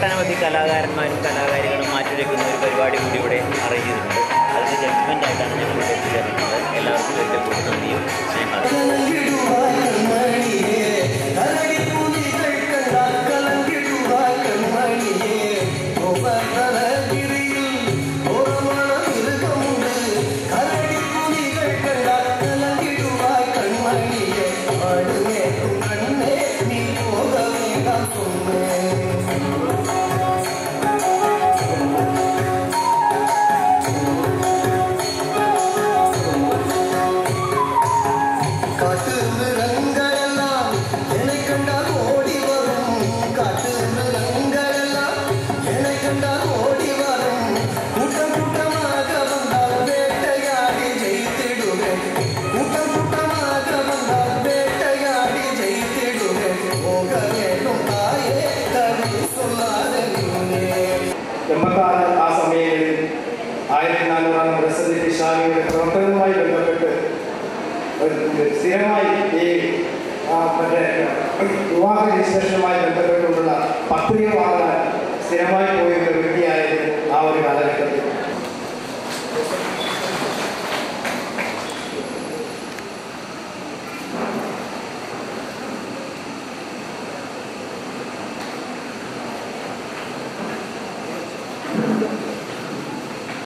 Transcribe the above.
ഒട്ടനവധി കലാകാരന്മാരും കലാകാരികളും മാറ്റിവെക്കുന്ന ഒരു പരിപാടി കൂടി ഇവിടെ അറേഞ്ച് ചെയ്തിട്ടുണ്ട് അതിന് ജഡ്ജ്മെൻ്റ് ആയിട്ടാണ് ഞങ്ങൾ ഇവിടെ എത്തിച്ചേർന്നത് എല്ലാവർക്കും ഒരിക്കൽ കൂടി നന്ദിയും സ്നേഹം காட்டு மிருகங்களெல்லாம் என்னை கண்டால் ஓடி வரும் காட்டு மிருகங்களெல்லாம் என்னை கண்டால் ஓடி வரும் கூட்டம் கூட்டமாக வந்தால் வேட்டையாடி ஜெயித்திடுவேன் கூட்டம் கூட்டமாக வந்தால் வேட்டையாடி ஜெயித்திடுவேன் போக வேண்டும் தாயே கவி சொல்லாத நீனே എൺപത്താറ് ആ സമയങ്ങളിൽ ആയിരത്തി നാനൂറാം പ്രസിദ്ധി ഷാമിയുടെ പ്രവർത്തനവുമായി ബന്ധപ്പെട്ട് ഒരു സ്ഥിരമായി ഈ ആ, മറ്റേ വിവാഹ രജിസ്ട്രേഷനുമായി ബന്ധപ്പെട്ടുകൊണ്ടുള്ള പത്രിക വാങ്ങാൻ സ്ഥിരമായി പോയിരുന്ന വ്യക്തിയായിരുന്നു ആ ഒരു കാലഘട്ടത്തിൽ